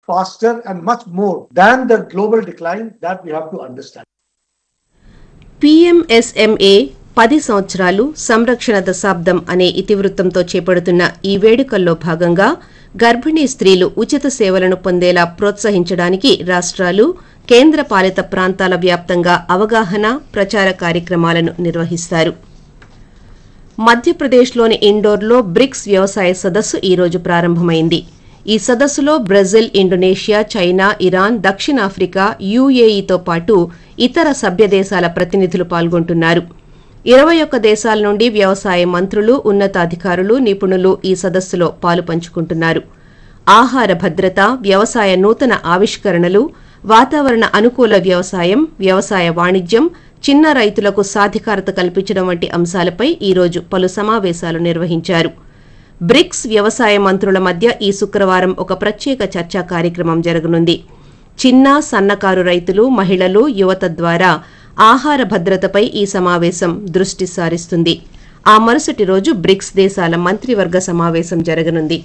faster and much more than the global decline that we have to understand. PMSMA పది సంవత్సరాలు సంరక్షణ దశాబ్దం అనే ఇతివృత్తంతో చేపడుతున్న ఈ వేడుకల్లో భాగంగా గర్భిణీ స్త్రీలు ఉచిత సేవలను పొందేలా ప్రోత్సహించడానికి రాష్ట్రాలు కేంద్ర పాలిత ప్రాంతాల వ్యాప్తంగా అవగాహన ప్రచార కార్యక్రమాలను నిర్వహిస్తారు మధ్యప్రదేశ్లోని ఇండోర్లో బ్రిక్స్ వ్యవసాయ సదస్సు ఈ రోజు ప్రారంభమైంది ఈ సదస్సులో బ్రెజిల్ ఇండోనేషియా చైనా ఇరాన్ దక్షిణాఫ్రికా యుఏఈతో పాటు ఇతర సభ్య దేశాల ప్రతినిధులు పాల్గొంటున్నారు ఇరవై ఒక్క దేశాల నుండి వ్యవసాయ మంత్రులు ఉన్నతాధికారులు నిపుణులు ఈ సదస్సులో పాలు పంచుకుంటున్నారు ఆహార భద్రత వ్యవసాయ నూతన ఆవిష్కరణలు వాతావరణ అనుకూల వ్యవసాయం వ్యవసాయ వాణిజ్యం చిన్న రైతులకు సాధికారత కల్పించడం వంటి అంశాలపై ఈ రోజు పలు సమావేశాలు నిర్వహించారు బ్రిక్స్ వ్యవసాయ మంత్రుల మధ్య ఈ శుక్రవారం ఒక ప్రత్యేక చర్చా కార్యక్రమం జరగనుంది చిన్న సన్నకారు రైతులు మహిళలు యువత ద్వారా ఆహార భద్రతపై ఈ సమావేశం దృష్టి సారిస్తుంది ఆ మరుసటి రోజు బ్రిక్స్ దేశాల మంత్రివర్గ సమావేశం జరగనుంది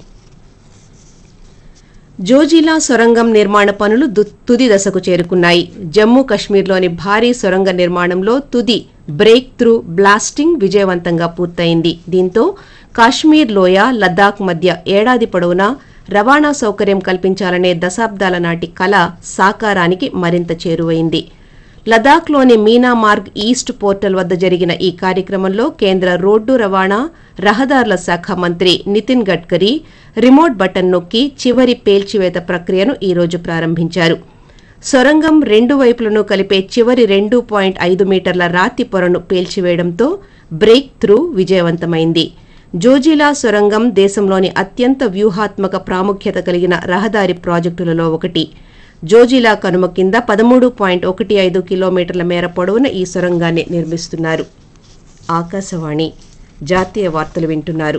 జోజిలా సొరంగం నిర్మాణ పనులు దు- తుది దశకు చేరుకున్నాయి జమ్మూ కశ్మీర్లోని భారీ సొరంగ నిర్మాణంలో తుది బ్రేక్ త్రూ బ్లాస్టింగ్ విజయవంతంగా పూర్తయింది దీంతో కాశ్మీర్ లోయ లద్దాఖ్ మధ్య ఏడాది పొడవునా రవాణా సౌకర్యం కల్పించాలనే దశాబ్దాల నాటి కల సాకారానికి మరింత చేరువైంది లదాఖ్లోని మీనామార్గ్ ఈస్ట్ పోర్టల్ వద్ద జరిగిన ఈ కార్యక్రమంలో కేంద్ర రోడ్డు రవాణా రహదారుల శాఖ మంత్రి నితిన్ గడ్కరీ రిమోట్ బటన్ నొక్కి చివరి పేల్చివేత ప్రక్రియను ఈ రోజు ప్రారంభించారు సొరంగం రెండు వైపులను కలిపే చివరి రెండు పాయింట్ ఐదు మీటర్ల రాతి పొరను పేల్చివేయడంతో బ్రేక్ త్రూ విజయవంతమైంది జోజిలా సొరంగం దేశంలోని అత్యంత వ్యూహాత్మక ప్రాముఖ్యత కలిగిన రహదారి ప్రాజెక్టులలో ఒకటి జోజిలా కనుమ కింద పదమూడు పాయింట్ ఒకటి ఐదు కిలోమీటర్ల మేర పొడవున ఈ సొరంగాన్ని నిర్మిస్తున్నారు ఆకాశవాణి జాతీయ వార్తలు వింటున్నారు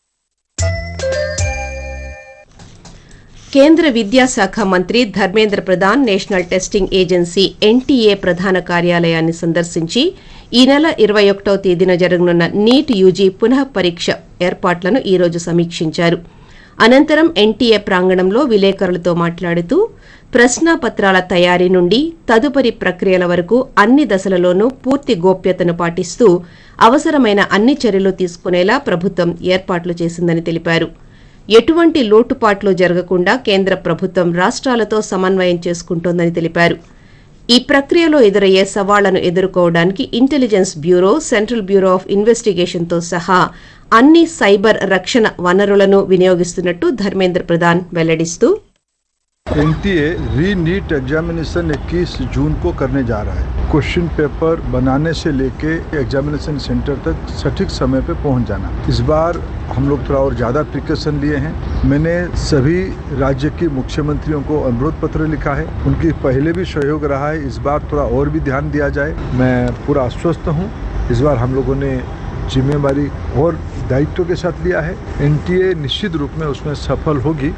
కేంద్ర విద్యాశాఖ మంత్రి Dharmendra Pradhan national testing agency NTA ప్రధాన కార్యాలయాన్ని సందర్శించి ఈ నెల ఇరవై ఒకటో తేదీన జరగనున్న నీట్ యూజీ పునః పరీక్ష ఏర్పాట్లను ఈ రోజు సమీక్షించారు అనంతరం ఎన్టీఏ ప్రాంగణంలో విలేకరులతో మాట్లాడుతూ ప్రశ్నాపత్రాల తయారీ నుండి తదుపరి ప్రక్రియల వరకు అన్ని దశలలోనూ పూర్తి గోప్యతను పాటిస్తూ అవసరమైన అన్ని చర్యలు తీసుకునేలా ప్రభుత్వం ఏర్పాట్లు చేసిందని తెలిపారు ఎటువంటి లోటుపాట్లు జరగకుండా కేంద్ర ప్రభుత్వం రాష్ట్రాలతో సమన్వయం చేసుకుంటోందని తెలిపారు ఈ ప్రక్రియలో ఎదురయ్యే సవాళ్లను ఎదుర్కోవడానికి intelligence bureau central bureau of ఇన్వెస్టిగేషన్తో సహా అన్ని సైబర్ రక్షణ వనరులను వినియోగిస్తున్నట్టు ధర్మేంద్ర ప్రధాన్ వెల్లడిస్తూ एनटीए री नीट एग्जामिनेशन 21 जून को करने जा रहा है क्वेश्चन पेपर बनाने से लेके एग्जामिनेशन सेंटर तक सटीक समय पे पहुंच जाना इस बार हम लोग थोड़ा और ज़्यादा प्रिकॉशन लिए हैं मैंने सभी राज्य के मुख्यमंत्रियों को अनुरोध पत्र लिखा है उनकी पहले भी सहयोग रहा है इस बार थोड़ा और भी ध्यान दिया जाए मैं पूरा आश्वस्त हूँ इस बार हम लोगों ने जिम्मेवारी और दायित्व के साथ लिया है एनटीए निश्चित रूप में उसमें सफल होगी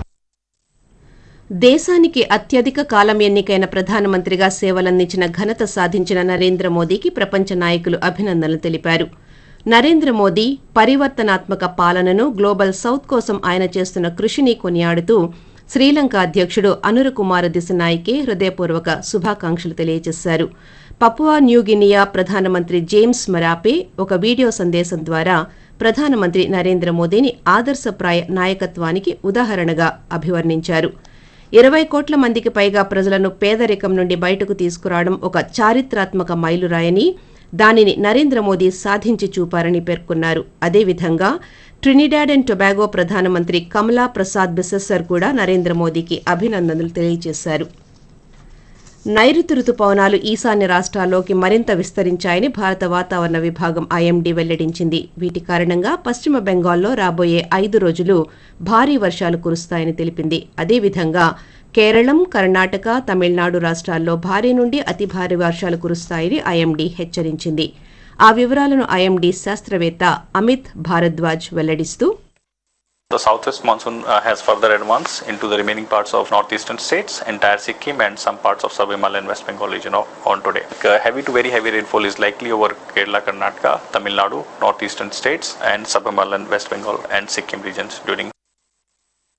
దేశానికి అత్యధిక కాలం ఎన్నికైన ప్రధానమంత్రిగా సేవలందించిన ఘనత సాధించిన నరేంద్ర మోదీకి ప్రపంచ నాయకులు అభినందనలు తెలిపారు నరేంద్ర మోదీ పరివర్తనాత్మక పాలనను గ్లోబల్ సౌత్ కోసం ఆయన చేస్తున్న కృషిని కొనియాడుతూ శ్రీలంక అధ్యక్షుడు అనురకుమార దిశనాయికే హృదయపూర్వక శుభాకాంక్షలు తెలియజేశారు పపువా న్యూగినియా ప్రధానమంత్రి జేమ్స్ మరాపే ఒక వీడియో సందేశం ద్వారా ప్రధానమంత్రి నరేంద్ర మోదీని ఆదర్శప్రాయ నాయకత్వానికి ఉదాహరణగా అభివర్ణించారు ఇరవై కోట్ల మందికి పైగా ప్రజలను పేదరికం నుండి బయటకు తీసుకురావడం ఒక చారిత్రాత్మక మైలురాయని దానిని నరేంద్ర మోదీ సాధించి చూపారని పేర్కొన్నారు అదేవిధంగా ట్రినిడాడ్ అండ్ టొబాగో ప్రధానమంత్రి కమలా ప్రసాద్ బిసెస్సర్ కూడా నరేంద్ర మోదీకి అభినందనలు తెలియజేశారు నైరుతి రుతుపవనాలు ఈశాన్య రాష్ట్రాల్లోకి మరింత విస్తరించాయని భారత వాతావరణ విభాగం ఐఎండీ వెల్లడించింది వీటి కారణంగా పశ్చిమ బెంగాల్లో రాబోయే ఐదు రోజులు భారీ వర్షాలు కురుస్తాయని తెలిపింది అదేవిధంగా కేరళం కర్ణాటక తమిళనాడు రాష్ట్రాల్లో భారీ నుండి అతి భారీ వర్షాలు కురుస్తాయని ఐఎండీ హెచ్చరించింది ఆ వివరాలను ఐఎండీ శాస్త్రవేత్త Amit Bharadwaj వెల్లడిస్తూ The southwest monsoon uh, has further advanced into the remaining parts of northeastern states, entire Sikkim, and some parts of sub-Himalayan and West Bengal region of, on today. Uh, heavy to very heavy rainfall is likely over Kerala, Karnataka, Tamil Nadu, northeastern states, and sub-Himalayan, West Bengal, and Sikkim regions during